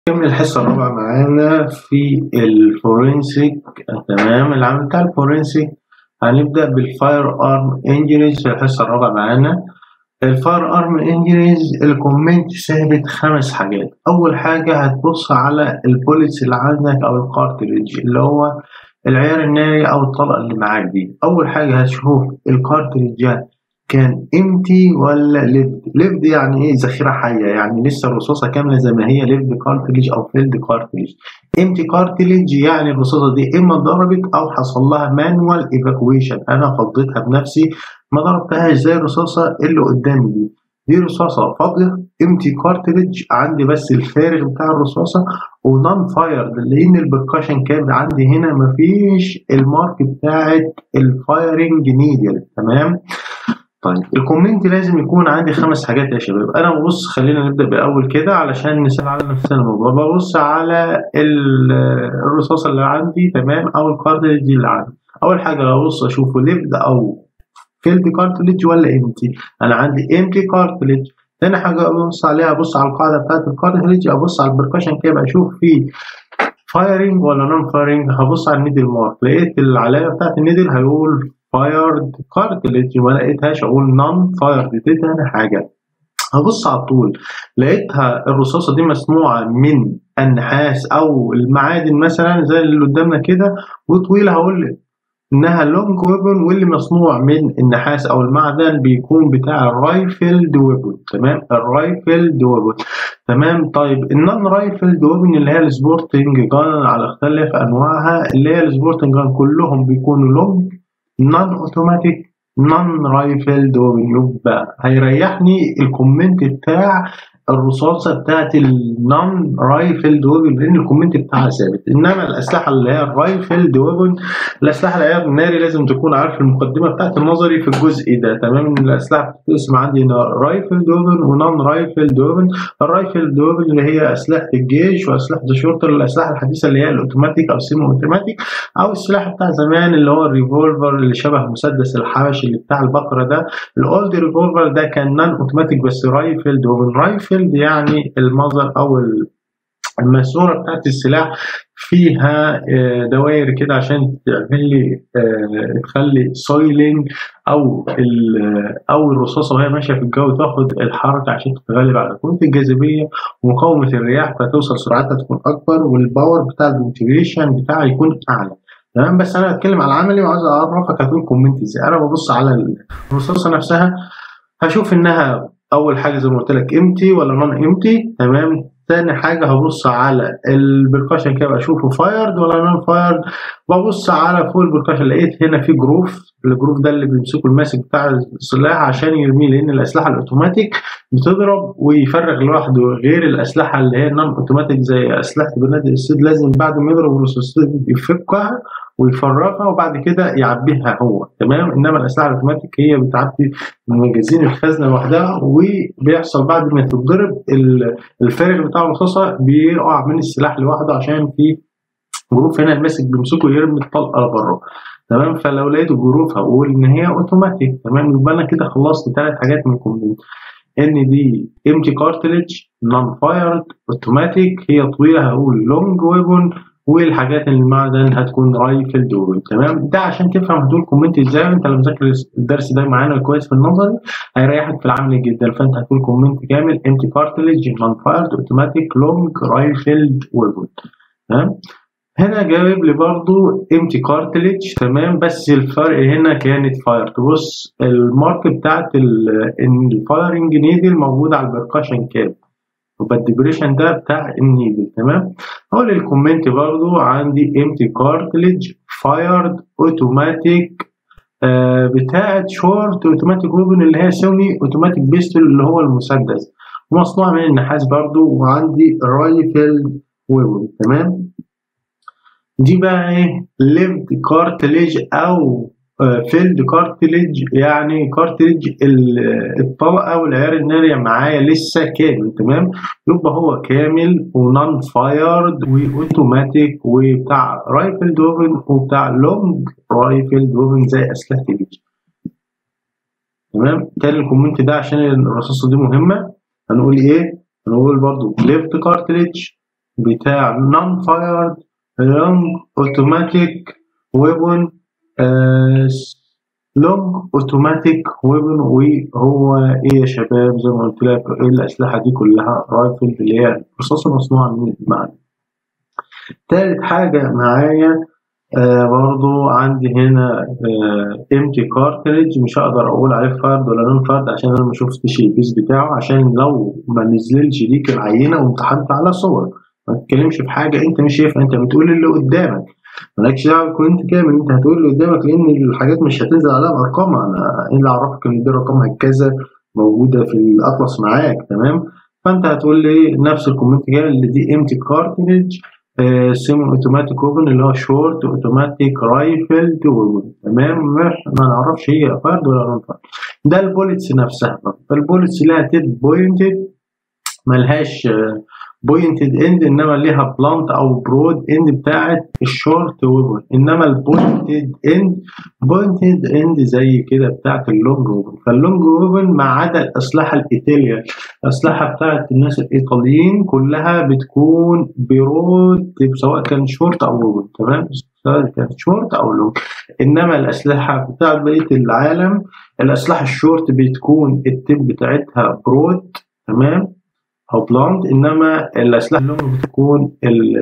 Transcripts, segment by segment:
نكمل الحصة الرابعة معانا في الفورنسيك تمام العمل بتاع الفورنسيك هنبدأ بالفاير ارم انجريز في الحصة الرابعة معانا الفاير ارم انجريز الكومنت ثابت خمس حاجات أول حاجة هتبص على البوليتس اللي عندك أو الكارتريج اللي هو العيار الناري أو الطلقة اللي معاك دي أول حاجة هتشوف الكارتريج كان امتي ولا ليفد ليفد يعني ايه ذخيره حيه يعني لسه الرصاصه كامله زي ما هي ليفد كارتليج او فيلد كارتليج امتي كارتليج يعني الرصاصه دي اما اتضربت او حصل لها مانوال ايفاكويشن انا فضيتها بنفسي ما ضربتهاش زي الرصاصه اللي قدامي دي دي رصاصة فاضية امتي كارتريج عندي بس الفارغ بتاع الرصاصة ونون فايرد لأن البركاشن كاب عندي هنا مفيش المارك بتاعت الفايرنج نيدل تمام طيب الكومنت لازم يكون عندي خمس حاجات يا شباب انا ببص خلينا نبدا باول كده علشان نسال على نفسنا الموضوع ببص على الرصاصه اللي عندي تمام او الكارتليج اللي عندي اول حاجه ببص اشوفه ليفد او فيلد كارتليج ولا امتي انا عندي امتي كارتليج تاني حاجه ابص عليها ابص على القاعده بتاعت الكارتليج ابص على البركشن كده اشوف فيه فايرنج ولا نون فايرنج هبص على النيدل مارك لقيت العلامه بتاعت النيدل هيقول فايرد كارتليج ما لقيتهاش اقول نون فايرد دي تاني حاجه هبص على طول لقيتها الرصاصه دي مصنوعه من النحاس او المعادن مثلا زي اللي قدامنا كده وطويله هقول انها لونج ويبن واللي مصنوع من النحاس او المعدن بيكون بتاع الرايفلد ويبن تمام الرايفلد ويبن تمام طيب النون رايفلد ويبن اللي هي السبورتنج جان على اختلاف انواعها اللي هي السبورتنج جان كلهم بيكونوا لونج نون اوتوماتيك نون رايفلد يبقى هيريحني الكومنت بتاع الرصاصه بتاعت النون رايفلد ويبن لان الكومنت بتاعها ثابت انما الاسلحه اللي هي الرايفلد ويبن الاسلحه العيار الناري لازم تكون عارف المقدمه بتاعت النظري في الجزء ده تمام ان الاسلحه بتتقسم عندي هنا رايفلد ويبن ونون رايفلد ويبن الرايفلد ويبن اللي هي اسلحه الجيش واسلحه الشرطه الاسلحه الحديثه اللي هي الاوتوماتيك او السيمي اوتوماتيك او السلاح بتاع زمان اللي هو الريفولفر اللي شبه مسدس الحبش اللي بتاع البقره ده الاولد ريفولفر ده كان نون اوتوماتيك بس رايفلد ويبن رايفل الفيلد يعني المظهر او الماسوره بتاعت السلاح فيها دوائر كده عشان تعمل لي تخلي سويلنج او او الرصاصه وهي ماشيه في الجو تاخد الحركه عشان تتغلب على قوه الجاذبيه ومقاومه الرياح فتوصل سرعتها تكون اكبر والباور بتاع الموتيفيشن بتاعها يكون اعلى تمام بس انا بتكلم على العملي وعايز اعرفك هتقول كومنت ازاي انا ببص على الرصاصه نفسها هشوف انها اول حاجه زي ما قلت لك امتي ولا نون امتي تمام تاني حاجه هبص على البركاشن كده اشوفه فايرد ولا نون فايرد ببص على فوق البركاشن لقيت هنا في جروف الجروف ده اللي بيمسكه الماسك بتاع السلاح عشان يرميه لان الاسلحه الاوتوماتيك بتضرب ويفرغ لوحده غير الاسلحه اللي هي نون اوتوماتيك زي اسلحه بنادق السيد لازم بعد ما يضرب الرصاصات يفكها ويفرغها وبعد كده يعبيها هو تمام انما الاسلحه الاوتوماتيك هي بتعبي مجازين الخزنه لوحدها وبيحصل بعد ما تتضرب الفارغ بتاع الرصاصه بيقع من السلاح لوحده عشان في جروف هنا الماسك بيمسكه يرمي الطلقه لبره تمام فلو لقيت جروف هقول ان هي اوتوماتيك تمام يبقى انا كده خلصت ثلاث حاجات من الكومبليت ان دي امتي كارتليج نون فايرد اوتوماتيك هي طويله هقول لونج ويبون والحاجات اللي المعدن هتكون رايفل دول تمام ده عشان تفهم هتقول كومنت ازاي انت لو مذاكر الدرس ده معانا كويس في النظري هيريحك في العمل جدا فانت هتقول كومنت كامل امتي كارتليج نون فايرد اوتوماتيك لونج رايفلد ويبون تمام هنا جايب لي برضو امتي كارتليج تمام بس الفرق هنا كانت فاير تبص المارك بتاعت الفايرنج نيدل موجود على البركاشن كاب يبقى الديبريشن ده بتاع النيدل تمام هو الكومنت برضو عندي امتي كارتليج فايرد اوتوماتيك آه بتاعت شورت اوتوماتيك ويبن اللي هي سوني اوتوماتيك بيستول اللي هو المسدس ومصنوع من النحاس برضو وعندي رايفل ويبن تمام دي بقى ايه ليفد كارتليج او فيلد كارتليج يعني كارتليج الطلقه والعيار الناري معايا لسه كامل تمام يبقى هو كامل ونون فايرد واوتوماتيك وبتاع رايفل دوفن وبتاع لونج رايفل دوفن زي اسلحه الجيش تمام تاني الكومنت ده عشان الرصاصه دي مهمه هنقول ايه هنقول برضو ليفت كارتليج بتاع non fired long automatic weapon آه long automatic weapon وهو ايه يا شباب زي ما قلت لك ايه الاسلحه دي كلها رايفل اللي هي رصاصه مصنوعه من المعدن تالت حاجه معايا آه برضو عندي هنا امتي كارتريج مش هقدر اقول عليه فرد ولا نون فرد عشان انا ما شفتش البيس بتاعه عشان لو ما نزلش ليك العينه وامتحنت على صور ما تتكلمش في حاجه انت مش شايفها انت بتقول اللي قدامك مالكش دعوه تكون انت كامل انت هتقول اللي قدامك لان الحاجات مش هتنزل عليها بارقام انا ايه اللي عرفك ان دي رقمها كذا موجوده في الاطلس معاك تمام فانت هتقول لي نفس الكومنت كده اللي دي امتي كارتريج سيمي اوتوماتيك ويبن اللي هو شورت اوتوماتيك رايفل ويبن تمام ما نعرفش هي فرد ولا نون فرد ده البوليتس نفسها فالبوليتس لها تيد بوينتد ملهاش بوينتد اند انما ليها بلانت او برود اند بتاعت الشورت ويبن انما البوينتد اند بوينتد اند زي كده بتاعت اللونج ويبن فاللونج ويبن ما عدا الاسلحه الايطاليه الاسلحه بتاعت الناس الايطاليين كلها بتكون برود سواء كان شورت او ويبن تمام سواء كان شورت او لونج انما الاسلحه بتاعت بقيه العالم الاسلحه الشورت بتكون التيب بتاعتها برود تمام او بلاند انما الاسلحه اللونج بتكون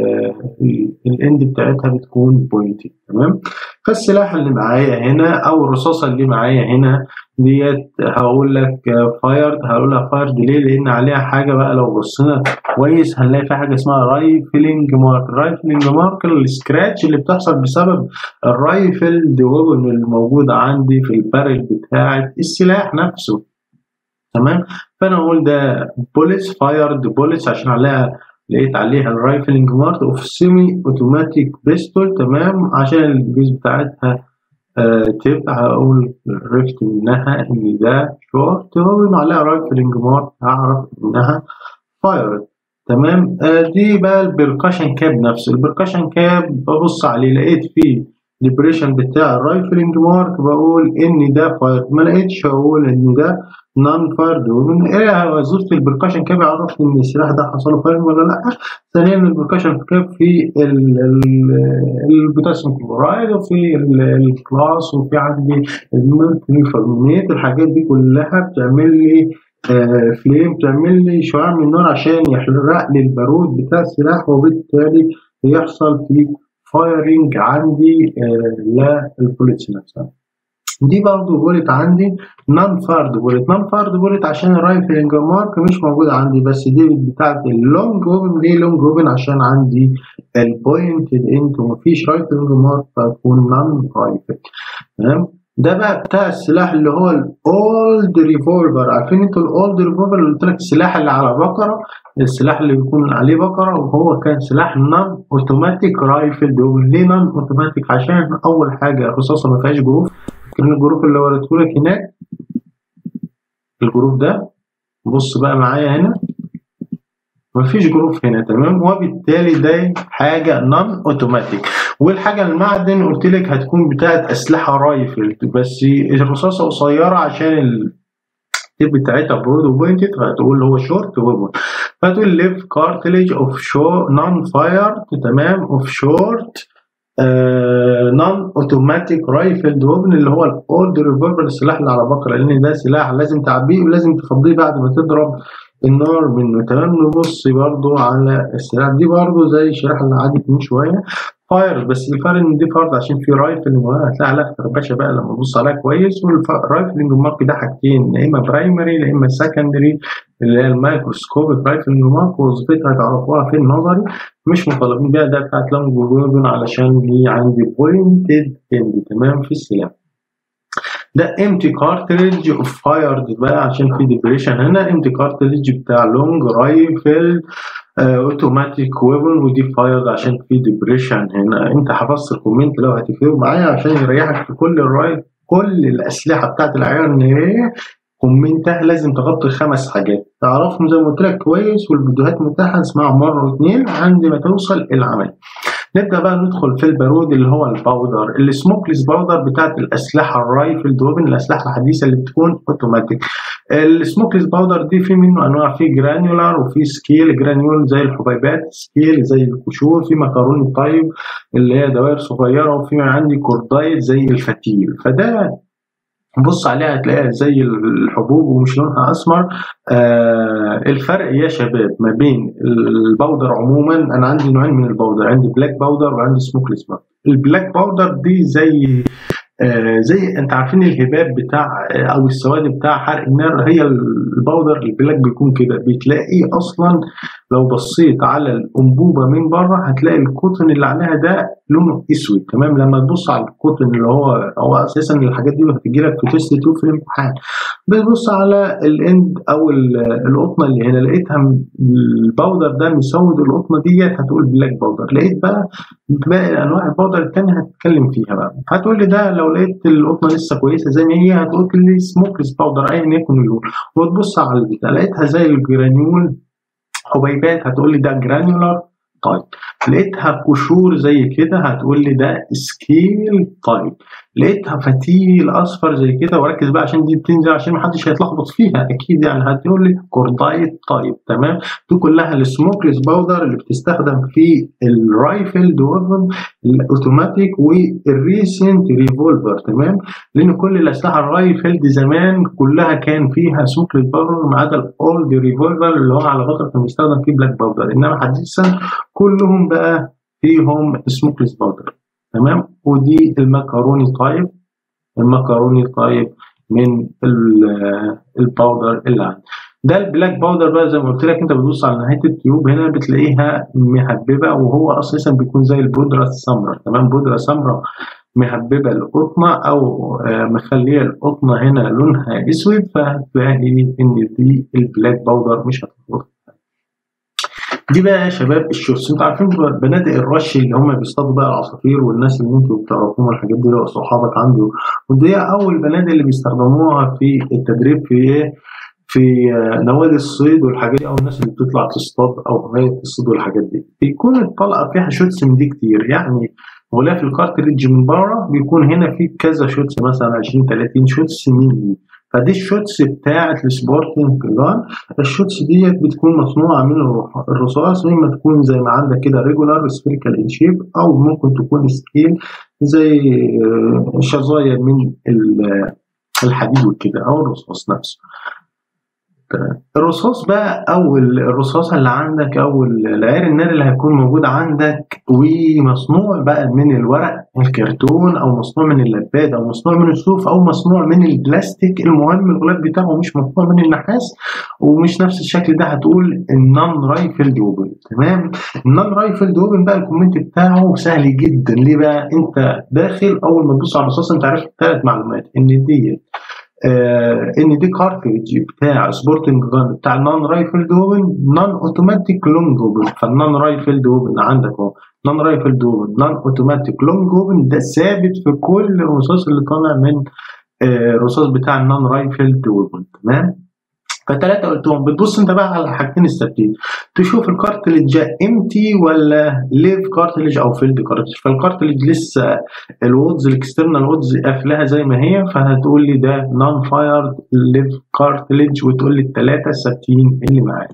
الاند بتاعتها بتكون بوينتي تمام فالسلاح اللي معايا هنا او الرصاصه اللي معايا هنا ديت هقول لك فايرد هقول لها فايرد ليه لان عليها حاجه بقى لو بصينا كويس هنلاقي في حاجه اسمها رايفلنج مارك الرايفلنج مارك السكراتش اللي بتحصل بسبب الرايفل ويبن الموجوده عندي في البارل بتاعه السلاح نفسه تمام فانا اقول ده بوليتس فايرد بوليتس عشان عليها لقيت عليها الرايفلنج مارك اوف سيمي اوتوماتيك بيستول تمام عشان البيس بتاعتها آه تبقى هقول عرفت منها ان ده شورت هو عليها رايفلنج مارك هعرف انها فايرد تمام آه دي بقى البركشن كاب نفسه البركشن كاب ببص عليه لقيت فيه الديبريشن بتاع الرايفلنج مارك بقول ان ده فايرد ما لقيتش اقول ان ده نون فايرد ومن ايه وظيفه البركشن كاب يعرف ان السلاح ده حصل له فايرد ولا لا ثانيا البركشن كاب في البوتاسيوم كلورايد وفي الكلاس وفي عندي الميركوري الحاجات دي كلها بتعمل لي آه فليم بتعمل لي شعاع من النار عشان يحرق لي البارود بتاع السلاح وبالتالي يحصل في فايرنج عندي آه للبوليتس نفسها دي برضه بولت عندي نون فارد بولت نون فارد بولت عشان الرايفلنج مارك مش موجودة عندي بس دي بتاعت اللونج اوبن ليه لونج اوبن عشان عندي البوينتد انت ومفيش رايفلنج مارك فتكون نون رايفل تمام ده بقى بتاع السلاح اللي هو الاولد ريفولفر عارفين انتوا الاولد ريفولفر اللي قلت لك السلاح اللي على بقره السلاح اللي بيكون عليه بقره وهو كان سلاح نون اوتوماتيك رايفل ليه نون اوتوماتيك عشان اول حاجه الرصاصه ما فيهاش جروف فاكرين الجروف اللي وريته لك هناك الجروف ده بص بقى معايا هنا مفيش جروف هنا تمام وبالتالي ده حاجه نون اوتوماتيك والحاجه المعدن قلت لك هتكون بتاعت اسلحه رايفل بس الرصاصه قصيره عشان التيب بتاعتها برود وبوينتد فهتقول هو شورت ويبون فتقول ليف كارتليج اوف شو نون فاير تمام اوف شورت نون اوتوماتيك رايفل ويبن اللي هو الاولد ريفولفر السلاح اللي على بقره لان ده سلاح لازم تعبيه ولازم تفضيه بعد ما تضرب النار منه تمام نبص برضو على السلاح دي برضو زي الشريحه اللي عدت من شويه فاير بس الفرق ان دي فرد عشان في رايفلنج هتلاقي عليها خربشه بقى لما تبص عليها كويس والرايفلنج مارك ده حاجتين يا اما برايمري يا اما سكندري اللي هي الميكروسكوبيك رايفلنج مارك وظيفتها تعرفوها في النظري مش مطالبين بيها ده بتاعت لونج ويبن علشان هي عندي بوينتد اند تمام في السلاح ده امتي كارتريج اوف فايرد بقى عشان في ديبريشن هنا امتي كارتريج بتاع لونج رايفل اوتوماتيك ويبن ودي فايرد عشان في ديبريشن هنا انت حفظت الكومنت لو هتفهم معايا عشان يريحك في كل الرايت كل الاسلحه بتاعت العيار الناريه كومنتها لازم تغطي خمس حاجات تعرفهم زي ما قلت لك كويس والفيديوهات متاحه اسمعها مره واثنين عند ما توصل العمل نبدا بقى ندخل في البارود اللي هو الباودر السموكلس باودر بتاعت الاسلحه الرايفل دوبن الاسلحه الحديثه اللي بتكون اوتوماتيك السموكلس باودر دي في منه انواع في جرانيولار وفي سكيل جرانيول زي الحبيبات سكيل زي القشور في مكروني طيب اللي هي دوائر صغيره وفي عندي كوردايت زي الفتيل فده بص عليها هتلاقيها زي الحبوب ومش لونها اسمر آه الفرق يا شباب ما بين البودر عموما انا عندي نوعين من البودر عندي بلاك باودر وعندي سموكلس باودر البلاك باودر دي زي آه زي انت عارفين الهباب بتاع آه او السواد بتاع حرق النار هي البودر البلاك بيكون كده بتلاقي اصلا لو بصيت على الانبوبه من بره هتلاقي القطن اللي عليها ده لونه اسود تمام لما تبص على القطن اللي هو هو اساسا الحاجات دي هتجي لك في تيست تو في الامتحان بتبص على الاند او القطنه اللي هنا لقيتها الباودر ده مسود القطنه ديت هتقول بلاك باودر لقيت بقى باقي انواع الباودر الثانيه هتتكلم فيها بقى هتقول لي ده لو لقيت القطنه لسه كويسه زي ما هي هتقول لي سموكلس باودر ايا يكن اللون وتبص على البتاع لقيتها زي الجرانيول حبيبات هتقول لي ده جرانيولار طيب لقيتها قشور زي كده هتقول لي ده سكيل طيب لقيتها فتيل اصفر زي كده وركز بقى عشان دي بتنزل عشان ما حدش هيتلخبط فيها اكيد يعني هتقول لي كوردايت طيب تمام دي كلها السموكلس باودر اللي بتستخدم في الرايفل دوفن الاوتوماتيك والريسنت ريفولفر تمام لان كل الاسلحه الرايفل دي زمان كلها كان فيها سموكلس باودر ما عدا الاولد ريفولفر اللي هو على فتره كان بيستخدم فيه بلاك باودر انما حديثا كلهم بقى فيهم سموكلس باودر تمام ودي المكروني طيب المكروني طيب من الباودر اللي عندي ده البلاك باودر بقى زي ما قلت لك انت بتبص على نهايه التيوب هنا بتلاقيها مهببه وهو اساسا بيكون زي البودره السمراء تمام بودره سمراء مهببه القطنه او مخليه القطنه هنا لونها اسود فهتلاقي ان دي البلاك باودر مش هتخبط دي بقى يا شباب الشوتس انتوا عارفين بنادق الرش اللي هم بيصطادوا بقى العصافير والناس اللي انتوا بتعرفوهم والحاجات دي لو صحابك عنده ودي اول بنادق اللي بيستخدموها في التدريب في ايه في نوادي الصيد والحاجات دي او الناس اللي بتطلع تصطاد او هوايه الصيد والحاجات دي بيكون الطلقه فيها شوتس من دي كتير يعني غلاف الكارتريدج من بره بيكون هنا في كذا شوتس مثلا 20 30 شوتس من دي فدي الشوتس بتاعت السبورتنج جان الشوتس ديت بتكون مصنوعه من الرصاص اما تكون زي ما عندك كده ريجولار سفيريكال ان شيب او ممكن تكون سكيل زي شظايا من الحديد وكده او الرصاص نفسه الرصاص بقى او الرصاصه اللي عندك او العير النار اللي هيكون موجود عندك ومصنوع بقى من الورق الكرتون او مصنوع من اللباد او مصنوع من الصوف او مصنوع من البلاستيك المهم الغلاف بتاعه مش مصنوع من النحاس ومش نفس الشكل ده هتقول النون رايفل دوبن تمام النون رايفل دوبن بقى الكومنت بتاعه سهل جدا ليه بقى انت داخل اول ما تبص على الرصاص انت عرفت ثلاث معلومات ان ديت آه ان دي كارتريج بتاع سبورتنج جان بتاع النون رايفل دوبن نون اوتوماتيك لونج دوبن فالنون رايفل دوبن عندك اهو نون رايفل دوبن نون اوتوماتيك لونج دوبن ده ثابت في كل الرصاص اللي طالع من آه الرصاص بتاع النون رايفل دوبن تمام فثلاثة قلتهم بتبص انت بقى على الحاجتين الثابتين تشوف الكارتلج امتي ولا ليف كارتلج او فيلد كارتلج فالكارتلج لسه الوودز الاكسترنال وودز قافلاها زي ما هي فهتقول لي ده نون فايرد ليف كارتلج وتقول لي الثلاثة الثابتين اللي معاك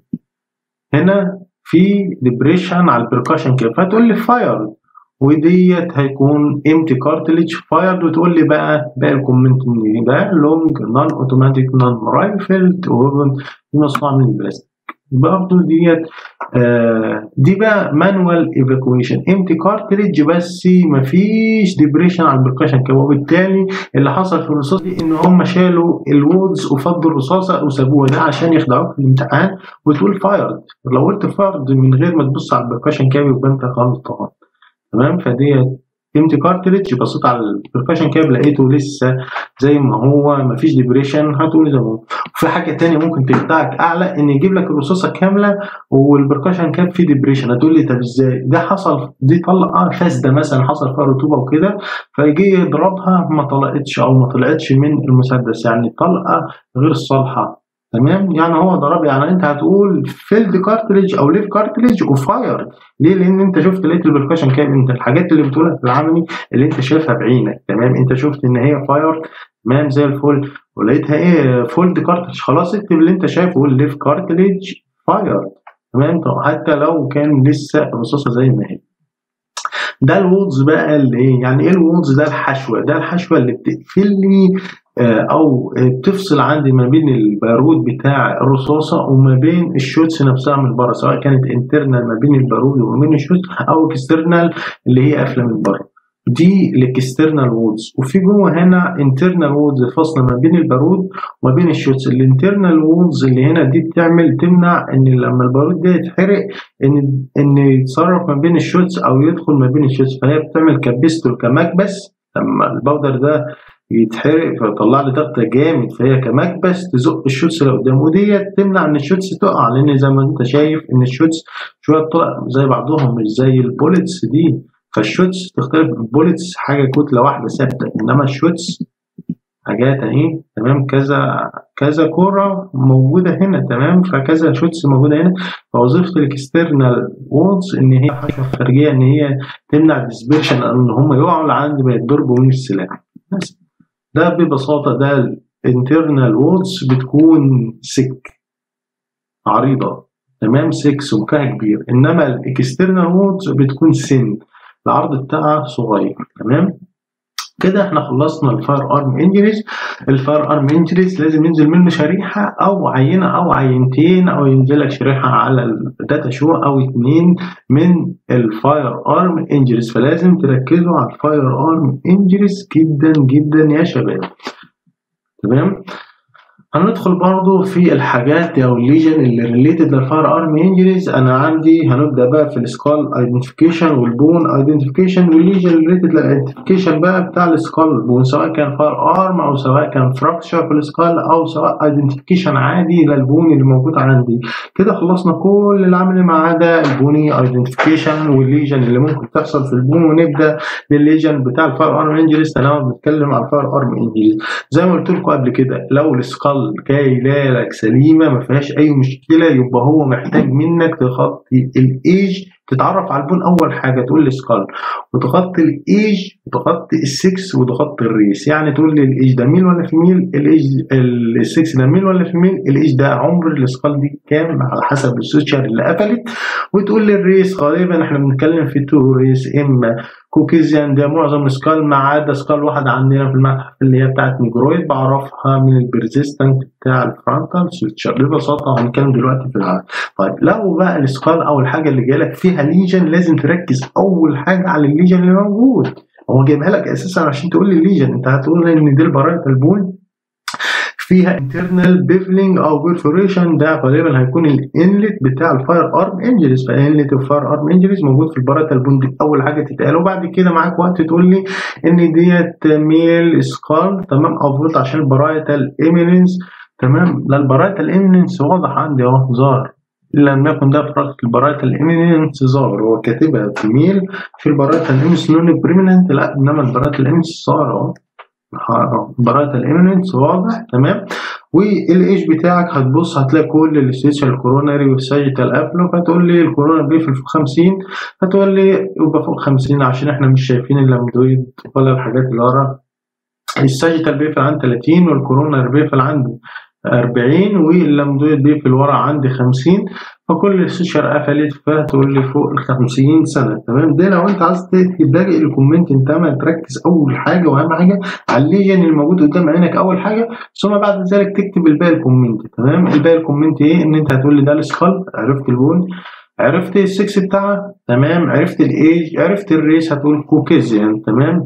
هنا في ديبريشن على البركاشن كده فتقول لي فايرد وديت هيكون امتي كارتلج فايرد وتقول لي بقى باقي الكومنت منين ده لونج نون اوتوماتيك نون رايفلد وبن مصنوع من البلاستيك برضه ديت آه دي بقى مانوال ايفاكويشن امتي كارتريج بس مفيش ديبريشن على البركشن كده وبالتالي اللي حصل في الرصاص دي ان هم شالوا الوودز وفضوا الرصاصه وسابوها ده عشان يخدعوك في الامتحان وتقول فايرد لو قلت فايرد من غير ما تبص على البركشن كاب يبقى انت غلط طبعا تمام فديت امتي كارتريدج بصيت على البركشن كاب لقيته لسه زي ما هو مفيش ديبريشن هتقول زي ما هو في حاجه تانية ممكن تقطعك اعلى ان يجيب لك الرصاصه كامله والبركشن كاب فيه ديبريشن هتقول لي طب ازاي ده حصل دي طلقه فاسده مثلا حصل فيها رطوبه وكده فيجي يضربها ما طلقتش او ما طلعتش من المسدس يعني طلقه غير صالحه تمام يعني هو ضرب يعني انت هتقول فيلد كارتليج او ليف كارتليج وفاير ليه لان انت شفت لقيت البركشن كام انت الحاجات اللي بتقولها في العملي اللي انت شايفها بعينك تمام انت شفت ان هي فاير تمام زي الفل ولقيتها ايه فولد كارتليج خلاص اكتب اللي انت شايفه ليف كارتليج فاير تمام طب حتى لو كان لسه رصاصه زي ما هي ده الوولز بقى اللي ايه يعني ايه الوولز ده الحشوه ده الحشوه اللي بتقفل لي او بتفصل عندي ما بين البارود بتاع الرصاصه وما بين الشوتس نفسها من بره سواء كانت انترنال ما بين البارود وما بين الشوتس او اكسترنال اللي هي قافله من بره دي الاكسترنال وودز وفي جوه هنا انترنال وودز فاصله ما بين البارود وما بين الشوتس الانترنال وودز اللي هنا دي بتعمل تمنع ان لما البارود ده يتحرق ان ان يتصرف ما بين الشوتس او يدخل ما بين الشوتس فهي بتعمل كبستول كمكبس لما البودر ده يتحرق فيطلع لي ضغط جامد فهي كمكبس تزق الشوتس لقدام وديت تمنع ان الشوتس تقع لان زي ما انت شايف ان الشوتس شويه طلع زي بعضهم مش زي البوليتس دي فالشوتس تختلف البوليتس حاجه كتله واحده ثابته انما الشوتس حاجات اهي تمام كذا كذا كوره موجوده هنا تمام فكذا شوتس موجوده هنا فوظيفه الاكسترنال وولز ان هي حاجه خارجيه ان هي تمنع ديسبيرشن ان هم يقعوا لعند ما يتضربوا من السلاح بس ده ببساطه ده الانترنال وولز بتكون سك عريضه تمام سك سمكها كبير انما الاكسترنال وولز بتكون سن العرض بتاعها صغير تمام كده احنا خلصنا الفاير ارم انجريز الفاير ارم انجريز لازم ينزل منه شريحه او عينه او عينتين او ينزل لك شريحه على الداتا شو او اتنين من الفاير ارم انجريز فلازم تركزوا على الفاير ارم انجريز جدا جدا يا شباب تمام هندخل برضو في الحاجات او الليجن اللي ريليتد للفاير ارم انجريز انا عندي هنبدا بقى في السكال ايدنتيفيكيشن والبون ايدنتيفيكيشن والليجن ريليتد للايدنتيفيكيشن بقى بتاع السكال بون سواء كان فاير ارم او سواء كان فراكشر في السكال او سواء ايدنتيفيكيشن عادي للبون اللي موجود عندي كده خلصنا كل العمل ما عدا البوني ايدنتيفيكيشن والليجن اللي ممكن تحصل في البون ونبدا بالليجن بتاع الفاير ارم انجريز طالما بنتكلم على الفاير ارم انجريز زي ما قلت لكم قبل كده لو السكال جاي لك سليمه ما فيهاش اي مشكله يبقى هو محتاج منك تخطي الايج تتعرف على البون اول حاجه تقول لي سكال وتغطي الايج وتغطي السكس وتغطي الريس يعني تقول لي الايج ده ميل ولا فيميل الايج السكس ده ميل ولا فيميل الايج ده عمر السكال دي كام على حسب السوشيال اللي قفلت وتقول لي الريس غالبا احنا بنتكلم في تو ريس اما كوكيزيان ده معظم سكال ما عدا سكال واحدة عندنا في المتحف اللي هي بتاعت نيجرويد بعرفها من البرزيستنت بتاع الفرونتال سويتشر ببساطة هنتكلم دلوقتي في العالم طيب لو بقى السكال أو الحاجة اللي جايلك فيها ليجن لازم تركز أول حاجة على الليجن اللي موجود هو جايبها لك أساسا عشان تقول لي الليجن أنت هتقول إن دي البراءة البون فيها internal بيفلينج او بيرفوريشن ده غالبا هيكون الانلت بتاع الفاير ارم انجريز فانلت الفاير ارم انجريز موجود في البراتا البندق اول حاجه تتقال وبعد كده معاك وقت تقول لي ان ديت ميل سكال تمام افولت عشان البراتا الاميننس تمام لا البراتا الاميننس واضح عندي اهو ظاهر إلا لم يكن ده في البراءة الإميننس ظاهر هو كاتبها في ميل في البراءة الإميننس نون بريمننت لا إنما البراءة الإميننس ظاهر أهو براءة الإيمننس واضح تمام والايج بتاعك هتبص هتلاقي كل الاستيشن الكوروناري والساجيتال قافله فتقول لي الكورونا بيقفل فوق 50 هتقول لي يبقى فوق 50 عشان احنا مش شايفين اللامدويد ولا الحاجات اللي ورا الساجيتال بيقفل عند 30 والكورونا بيقفل عندي 40 واللامدويد بيقفل ورا عندي 50 فكل السيشر قفلت فتقول لي فوق ال 50 سنه تمام ده لو انت عايز تكتب باقي الكومنت انت ما تركز اول حاجه واهم حاجه على الليجن الموجود قدام عينك اول حاجه ثم بعد ذلك تكتب الباقي الكومنت تمام الباقي الكومنت ايه ان انت هتقول لي ده السكال عرفت البون عرفت السكس بتاعها تمام عرفت الايج عرفت الريس هتقول كوكيزيان تمام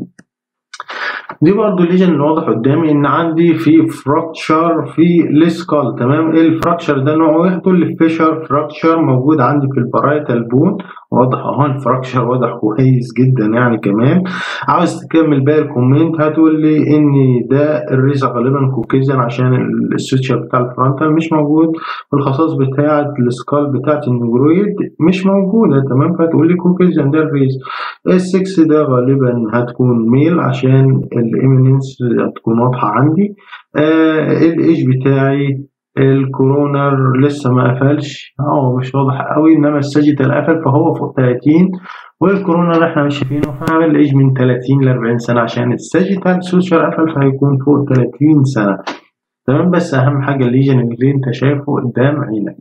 دي برضو الليجن اللي واضح قدامي ان عندي في فراكشر في السكال تمام ايه الفراكشر ده نوعه ايه تقول لي فيشر فراكشر موجود عندي في البرايتال بون واضح اهو الفراكشر واضح كويس جدا يعني كمان عاوز تكمل باقي الكومنت هتقول لي ان ده الريزا غالبا كوكيزن عشان السويتشر بتاع الفرونتال مش موجود والخصائص بتاعه السكال بتاعه النجرويد مش موجوده تمام فتقول لي كوكيزن ده الريز السكس ده غالبا هتكون ميل عشان الاميننس هتكون واضحه عندي آه الايج بتاعي الكورونر لسه ما قفلش هو مش واضح قوي انما الساجيتال قفل فهو فوق 30 والكورونر احنا مش شايفينه فهنعمل ايج من 30 ل 40 سنه عشان الساجيتال سوشيال قفل فهيكون فوق 30 سنه تمام بس اهم حاجه الليجن اللي انت شايفه قدام عينك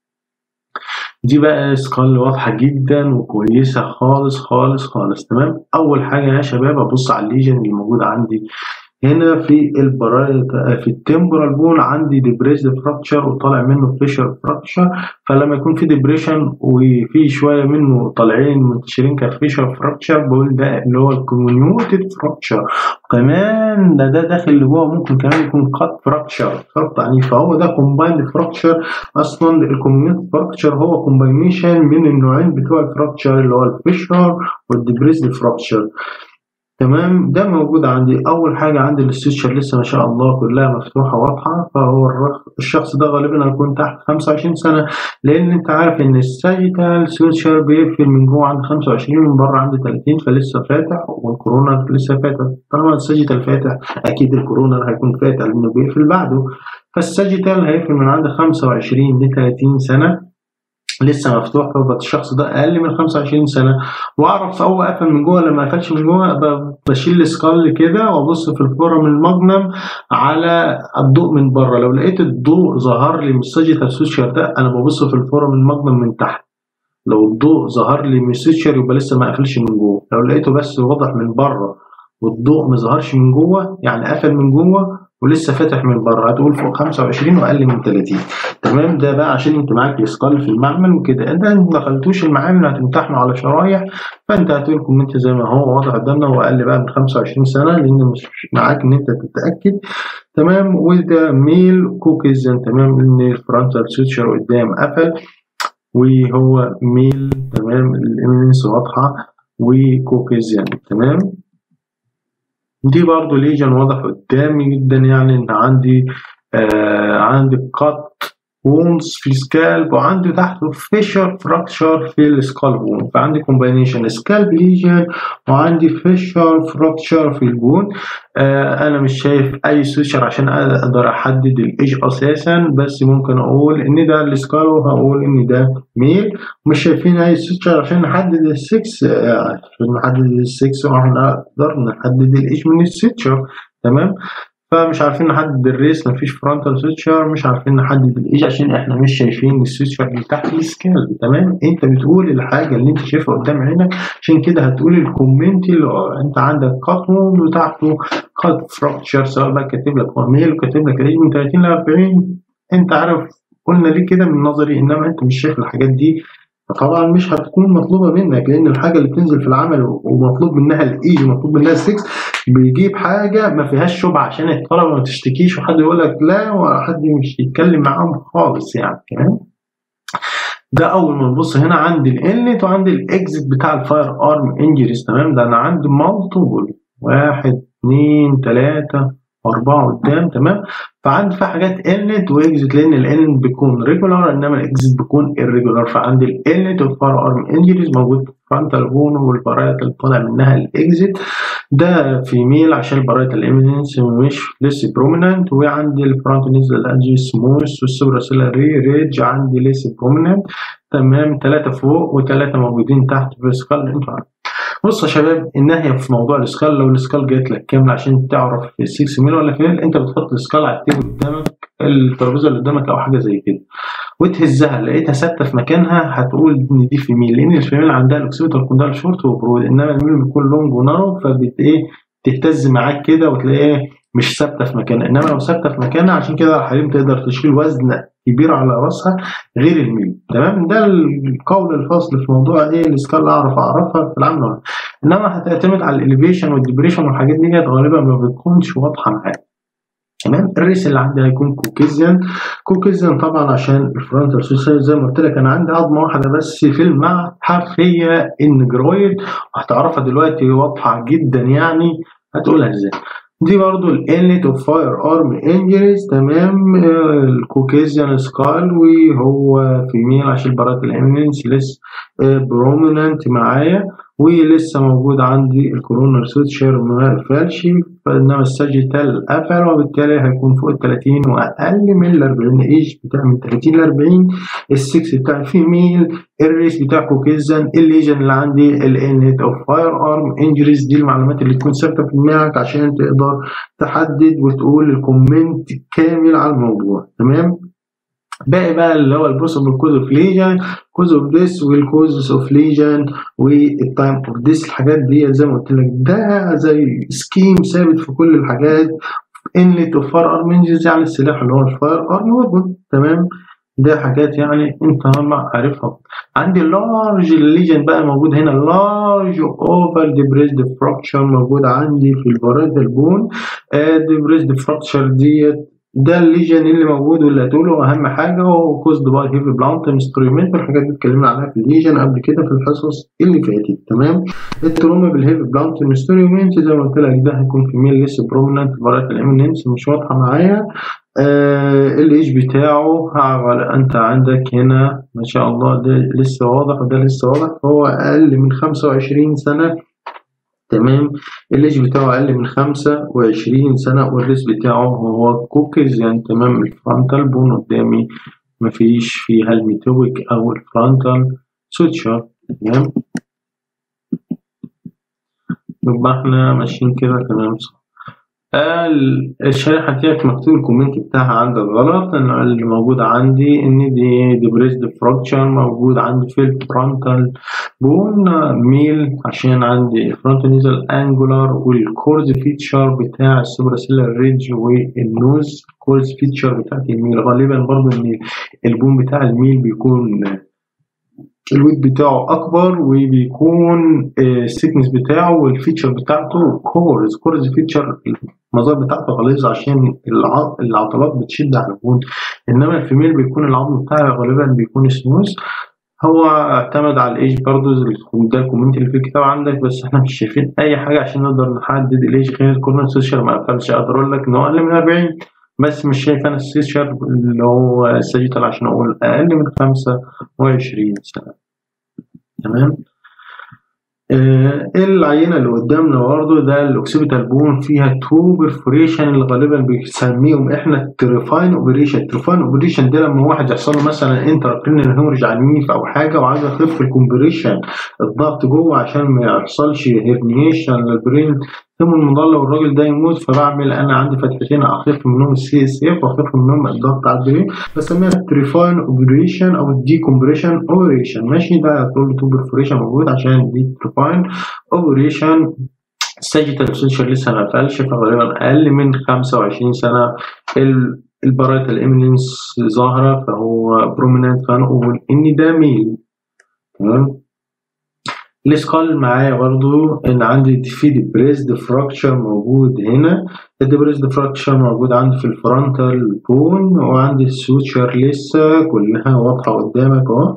دي بقى سكال واضحة جدا وكويسة خالص خالص خالص تمام أول حاجة يا شباب أبص على الليجن اللي موجود عندي هنا في البرايت في التمبرال بون عندي ديبريسد فراكشر وطالع منه فيشر فراكشر فلما يكون في ديبريشن وفي شويه منه طالعين منتشرين كفيشر فراكشر بقول ده اللي هو الكوميونيوتد فراكشر وكمان ده ده داخل اللي جوه ممكن كمان يكون كات فراكشر خط عنيف فهو ده كومبايند فراكشر اصلا الكوميونيوتد فراكشر هو كومباينيشن من النوعين بتوع الفراكشر اللي هو الفيشر والديبريسد فراكشر تمام ده موجود عندي اول حاجه عندي الاستشر لسه ما شاء الله كلها مفتوحه واضحه فهو الشخص ده غالبا هيكون تحت 25 سنه لان انت عارف ان الساجيتال سويتشر بيقفل من جوه عند 25 من بره عند 30 فلسه فاتح والكورونا لسه فاتح طالما الساجيتال فاتح اكيد الكورونا هيكون فاتح لانه بيقفل بعده فالساجيتال هيقفل من عند 25 ل 30 سنه لسه مفتوح فبقى الشخص ده اقل من 25 سنه واعرف هو قفل من جوه لما قفلش من جوه بشيل السكال كده وابص في الفورم المجنم على الضوء من بره لو لقيت الضوء ظهر لي من الساجيتال سوشيال ده انا ببص في الفورم المجنم من تحت لو الضوء ظهر لي من السوشيال يبقى لسه ما قفلش من جوه لو لقيته بس واضح من بره والضوء ما ظهرش من جوه يعني قفل من جوه ولسه فاتح من بره هتقول فوق 25 واقل من 30 تمام ده بقى عشان انت معاك الاسقال في المعمل وكده انت ما دخلتوش المعامل هتمتحنوا على شرايح فانت هتقول كومنت زي ما هو واضح قدامنا واقل بقى من 25 سنه لان مش معاك ان انت تتاكد تمام وده ميل كوكيزن تمام ان الفرونتال سويتشر قدام قفل وهو ميل تمام الامينس واضحه وكوكيزن تمام دي برضو ليجن واضح قدامي جدا يعني ان عندي آه عندي قط وونز في السكالب وعندي تحته فيشر فراكشر في السكالب وون فعندي كومبينيشن سكالب ليجن وعندي فيشر فراكشر في البون آه انا مش شايف اي سويشر عشان اقدر احدد الايج اساسا بس ممكن اقول ان ده السكال وهقول ان ده ميل مش شايفين اي سويشر عشان نحدد السكس آه عشان نحدد السكس واحنا نقدر نحدد الايج من السويشر تمام فمش عارفين نحدد الريس مفيش فرونتال سويتشر مش عارفين نحدد الايج عشان احنا مش شايفين السويتشر اللي تحت السكال تمام انت بتقول الحاجه اللي انت شايفها قدام عينك عشان كده هتقول الكومنت اللي انت عندك قطن وتحته قط فراكشر سواء بقى كاتب لك هو ميل وكاتب لك الايج من 30 ل 40 انت عارف قلنا ليه كده من نظري انما انت مش شايف الحاجات دي فطبعا مش هتكون مطلوبه منك لان الحاجه اللي بتنزل في العمل ومطلوب منها الاي ومطلوب منها السكس بيجيب حاجه ما فيهاش شبهه عشان الطلبه ما تشتكيش وحد يقول لك لا وحد مش يتكلم معاهم خالص يعني تمام ده اول ما نبص هنا عندي الانلت وعندي الاكزit بتاع الفاير ارم انجريز تمام ده انا عندي مالتيبل واحد اثنين ثلاثه أربعة قدام تمام فعندي في حاجات انلت واكزت لان الانلت بيكون ريجولار انما الاكزت بيكون irregular فعندي الانلت والفار ارم انجريز موجود في فرونتال بون والبرايت اللي طالع منها الاكزت ده في ميل عشان البرايت الاميننس مش لسه بروميننت وعندي الفرونت نزل ادجي سموث والسوبراسيلر ريج عندي لسه بروميننت تمام ثلاثة فوق وثلاثة موجودين تحت في السكال انتوا عارفين بص يا شباب النهايه في موضوع السكال لو السكال جات لك كامله عشان تعرف 6 ميل ولا فين انت بتحط السكال على التيبل قدامك الترابيزه اللي قدامك او حاجه زي كده وتهزها لقيتها ثابته في مكانها هتقول ان دي في ميل لان الفيميل عندها الاكسيتر كوندال شورت وبرود انما الميل بيكون لونج ونارو فبت ايه تهتز معاك كده وتلاقيه مش ثابته في مكانها انما لو ثابته في مكانها عشان كده الحريم تقدر تشيل وزن كبير على راسها غير الميل تمام ده القول الفصل في موضوع ايه السكال اعرف اعرفها في العمل انما هتعتمد على الاليفيشن والديبريشن والحاجات دي غالبا ما بتكونش واضحه معاك تمام الريس اللي عندي هيكون كوكيزيان كوكيزيان طبعا عشان الفرونتال سوسايد زي ما قلت لك انا عندي عظمه واحده بس في المتحف هي النجرويد وهتعرفها دلوقتي واضحه جدا يعني هتقولها ازاي دي برضو الانلت اوف فاير ارم انجريز تمام الكوكيزيان سكال وهو فيميل عشان البارات الاميننس لس بروميننت معايا ولسه موجود عندي الكورونا سويتشر ما قفلش فانما الساجيتال قفل وبالتالي هيكون فوق ال 30 واقل من ال 40 ايج بتاع من 30 ل 40 السكس بتاع الفيميل الريس بتاع كوكيزن الليجن اللي عندي الانت اوف فاير ارم انجريز دي المعلومات اللي تكون ثابته في دماغك عشان تقدر تحدد وتقول الكومنت كامل على الموضوع تمام باقي بقى اللي هو البوسيبل كوز اوف ليجن كوز اوف ديس والكوزز اوف ليجن والتايم اوف ديس الحاجات دي زي ما قلت لك ده زي سكيم ثابت في كل الحاجات انلت اوف فاير ارم انجز يعني السلاح اللي هو الفاير ارم ويبن تمام ده حاجات يعني انت ما عارفها عندي اللارج الليجن بقى موجود هنا اللارج اوفر ديبريزد فراكشر موجود عندي في الفاريتال بون ديبريزد فراكشر ديت ده الليجن اللي موجود واللي هتقوله اهم حاجه هو كوزد باي هيفي بلانت انسترومنت الحاجات دي اتكلمنا عليها في الليجن قبل كده في الحصص اللي فاتت تمام التروما بالهيفي بلانت انسترومنت زي ما قلت لك ده هيكون في ميل لسه برومننت فاريتال الاميننس مش واضحه معايا آه الايج بتاعه انت عندك هنا ما شاء الله ده لسه واضح وده لسه واضح فهو اقل من 25 سنه تمام الايج بتاعه اقل من 25 سنه والريس بتاعه هو كوكيز يعني تمام الفرونتال بون قدامي مفيش فيها الميتويك او الفرونتال سوتشر تمام يبقى احنا ماشيين كده تمام صح الشريحة ديت مكتوب الكومنت بتاعها عندك غلط أنا اللي موجود عندي إن دي ديبريسد فراكشر موجود عندي في الفرونتال بون ميل عشان عندي فرونتال نيزل انجولار والكورز فيتشر بتاع السوبراسيلر ريدج والنوز كورز فيتشر بتاعت الميل غالبا برضو إن البون بتاع الميل بيكون الويت بتاعه اكبر وبيكون السيكنس بتاعه والفيتشر بتاعته كورز كورز فيتشر المظاهر بتاعته غليظه عشان العضلات بتشد على البون انما الفيميل بيكون العظم بتاعها غالبا بيكون سموث هو اعتمد على الايج برضه ده الكومنت اللي في الكتاب عندك بس احنا مش شايفين اي حاجه عشان نقدر نحدد الايج غير الكورنر سوشيال ما قفلش اقدر اقول لك ان هو اقل من 40 بس مش شايف انا السيشر اللي هو الساجيتال عشان اقول اقل من 25 سنه تمام آه العينه اللي قدامنا برضه ده الاوكسيبيتال بون فيها تو برفوريشن اللي غالبا بنسميهم احنا التريفاين اوبريشن التريفاين اوبريشن ده لما واحد يحصل له مثلا انتراكرينال هيموريج على النيف او حاجه وعايز يخف الكومبريشن الضغط جوه عشان ما يحصلش هيرنيشن للبرين ثم المضلة والراجل ده يموت فبعمل انا عندي فتحتين اخف منهم السي اس اف واخف منهم الضغط على البرين بسميها التريفاين اوبريشن او الدي كومبريشن اوبريشن ماشي ده هتقول تو برفوريشن موجود عشان دي تريفاين اوبريشن الساجيتال سوشيال لسه ما قفلش فغالبا اقل من 25 سنه البرايت الاميننس ظاهره فهو بروميننت فنقول ان ده ميل تمام السكال معايا برضو ان عندي في ديبريسد فراكشر موجود هنا الديبريسد فراكشر موجود عندي في الفرونتال بون وعندي السوتشر لسه كلها واضحة قدامك اهو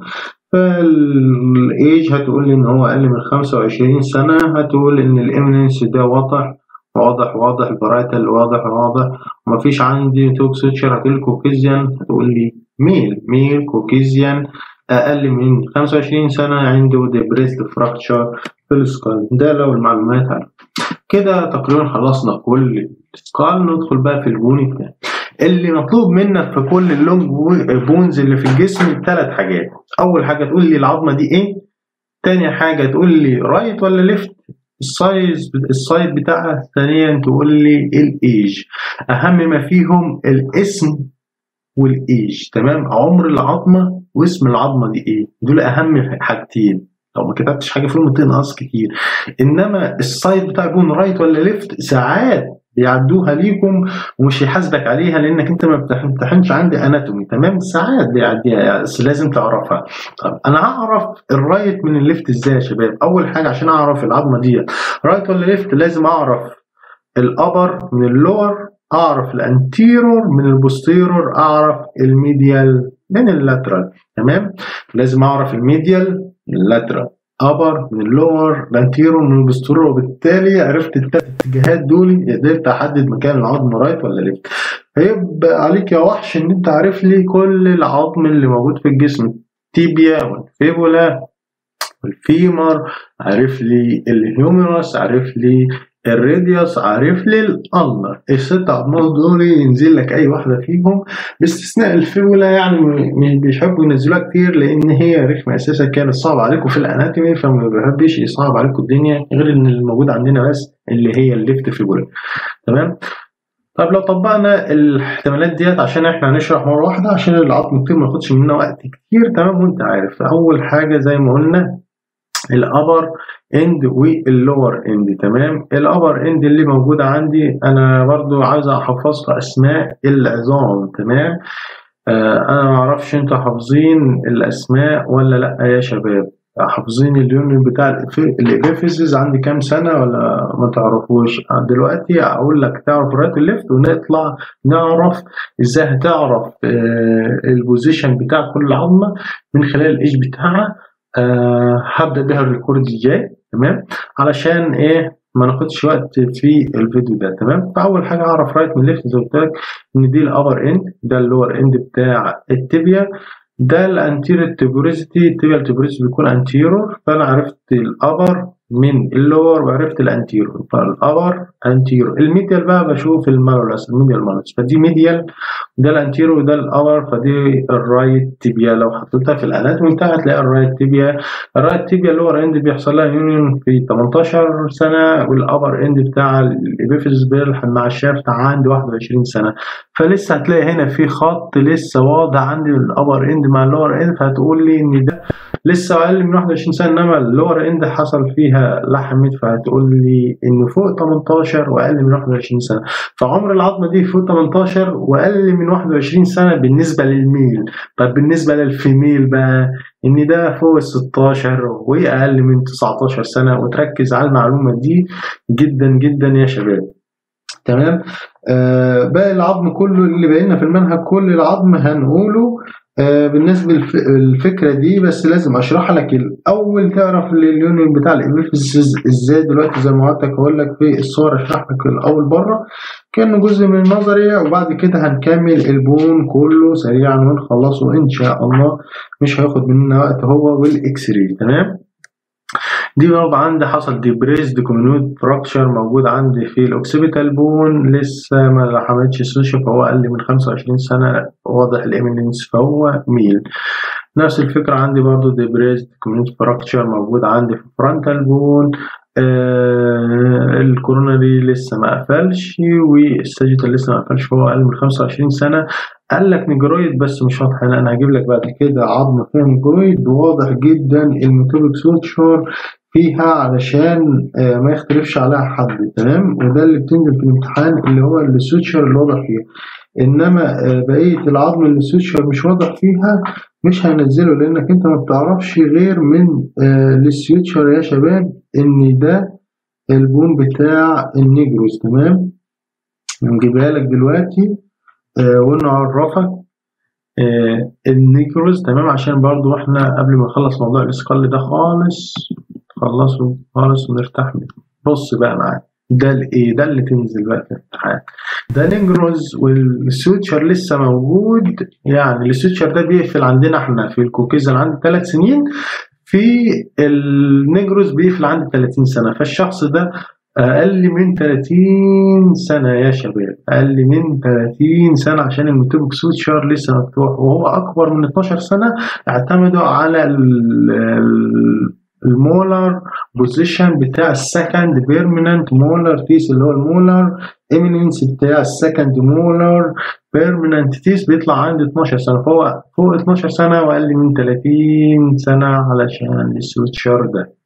فالايج هتقول لي ان هو اقل من 25 سنة هتقول ان الاميننس ده واضح واضح واضح البرايتال واضح واضح ومفيش عندي توك سوتشر هتقول كوكيزيان هتقول لي ميل ميل كوكيزيان أقل من 25 سنة عنده ديبريسد فراكتشر في السكال ده لو المعلومات عنه كده تقريبا خلصنا كل السكال ندخل بقى في البوني بتاعي اللي مطلوب منك في كل اللونج بونز اللي في الجسم ثلاث حاجات أول حاجة تقول لي العظمة دي إيه تاني حاجة تقول لي رايت ولا ليفت السايز السايد بتاعها ثانيا تقول لي الايج اهم ما فيهم الاسم والايج تمام عمر العظمه واسم العظمه دي ايه دول اهم حاجتين لو ما كتبتش حاجه فيهم تنقص كتير انما السايد بتاع يكون رايت ولا ليفت ساعات بيعدوها ليكم ومش هيحاسبك عليها لانك انت ما بتمتحنش عندي اناتومي تمام ساعات بيعديها بس لازم تعرفها طب انا هعرف الرايت من الليفت ازاي يا شباب اول حاجه عشان اعرف العظمه دي رايت ولا ليفت لازم اعرف الابر من اللور اعرف الانتيرور من البوستيرور اعرف الميديال من اللاترال تمام لازم اعرف الميديال من اللاترال ابر من اللور الانتيرور من البوستيرور وبالتالي عرفت الثلاث اتجاهات دول قدرت احدد مكان العظم رايت ولا ليفت هيبقى عليك يا وحش ان انت عارف لي كل العظم اللي موجود في الجسم تيبيا والفيبولا الفيمر عارف لي الهيومرس عارف لي الراديوس عارف لي الالنر الست عضمات دول ينزل لك اي واحده فيهم باستثناء الفيولا يعني مش بيحبوا ينزلوها كتير لان هي رخمه اساسا كانت صعبه عليكم في الاناتومي فما بيحبش يصعب عليكم الدنيا غير ان الموجود عندنا بس اللي هي الليفت فيبولا تمام طب لو طبقنا الاحتمالات ديت عشان احنا هنشرح مره واحده عشان العظم كتير ما ياخدش مننا وقت كتير تمام وانت عارف اول حاجه زي ما قلنا الابر اند واللور اند تمام الابر اند اللي موجوده عندي انا برضو عايز احفظها اسماء العظام تمام آه انا ما اعرفش انتوا حافظين الاسماء ولا لا يا شباب حافظين اليونت بتاع الابيفيسز عندي كام سنه ولا ما تعرفوش دلوقتي اقول لك تعرف رايت الليفت ونطلع نعرف ازاي هتعرف آه البوزيشن بتاع كل عظمه من خلال الايج بتاعها أه هبدا بيها الريكورد الجاي تمام علشان ايه ما ناخدش وقت في الفيديو ده تمام فاول حاجه اعرف رايت من ليفت زي ما قلت لك ان دي الابر اند ده اللور اند بتاع التibia ده الانتيريور تيبوريزيتي التيبيال تيبوريزيتي بيكون انتيرور فانا عرفت الابر من اللور وعرفت الانتيرور فالابر انتيرور الميديال بقى بشوف المالولاس الميديال مالولاس فدي ميديال ده الانتيرور وده الابر فدي الرايت تيبيا لو حطيتها في الاناتومي بتاعها هتلاقي الرايت تيبيا الرايت تيبيا اللور اند بيحصل لها يونيون في 18 سنه والابر اند بتاع الابيفيس بيلحق مع الشافت عندي 21 سنه فلسه هتلاقي هنا في خط لسه واضح عندي الابر اند مع اللور اند فهتقول لي ان ده لسه اقل من 21 سنه انما اللور اند حصل فيها لحمت فهتقول لي انه فوق 18 واقل من 21 سنه فعمر العظمه دي فوق 18 واقل من 21 سنه بالنسبه للميل طب بالنسبه للفيميل بقى ان ده فوق ال 16 واقل من 19 سنه وتركز على المعلومه دي جدا جدا يا شباب تمام آه باقي العظم كله اللي باقي في المنهج كل العظم هنقوله آه بالنسبة للفكرة دي بس لازم أشرح لك الأول تعرف اليونيون بتاع الإبيفيس إزاي دلوقتي زي ما وعدتك هقول لك في الصور أشرح لك الأول بره كأنه جزء من النظري وبعد كده هنكمل البون كله سريعا ونخلصه إن شاء الله مش هياخد مننا وقت هو والإكس راي تمام دي برضه عندي حصل ديبريس ديكومينوت فراكشر موجود عندي في الاوكسيبيتال بون لسه ما لحمتش سوشي فهو اقل من 25 سنه واضح الاميننس فهو ميل نفس الفكره عندي برضه ديبريس ديكومينوت فراكشر موجود عندي في فرونتال بون آه الكورونري لسه ما قفلش والساجيتال لسه ما قفلش فهو اقل من 25 سنه قال لك نجرويد بس مش واضح هنا انا هجيب لك بعد كده عظم فيها نجرويد واضح جدا الميتوبيك سوتشر فيها علشان ما يختلفش عليها حد تمام وده اللي بتنزل في الامتحان اللي هو السوتشر اللي واضح فيها انما بقيه العظم اللي السوتشر مش واضح فيها مش هنزله لانك انت ما بتعرفش غير من السوتشر يا شباب ان ده البون بتاع النيجروس تمام نجيبها لك دلوقتي ونعرفك النيجروس تمام عشان برضو احنا قبل ما نخلص موضوع الاسقال ده خالص خلصه خالص ونرتاح منه بص بقى معايا ده الايه ده اللي تنزل بقى في الامتحان ده نيجروز والسويتشر لسه موجود يعني السويتشر ده بيقفل عندنا احنا في الكوكيزن عندي ثلاث سنين في النيجروز بيقفل عندي 30 سنه فالشخص ده اقل من 30 سنه يا شباب اقل من 30 سنه عشان الميتوبيك سويتشر لسه مفتوح وهو اكبر من 12 سنه اعتمدوا على المولر بوزيشن بتاع السكند بيرمننت مولر تيس اللي هو المولر ايميننس بتاع السكند مولر بيرمننت تيس بيطلع عندي 12 سنه فهو فوق 12 سنه واقل من 30 سنه علشان السويتشر ده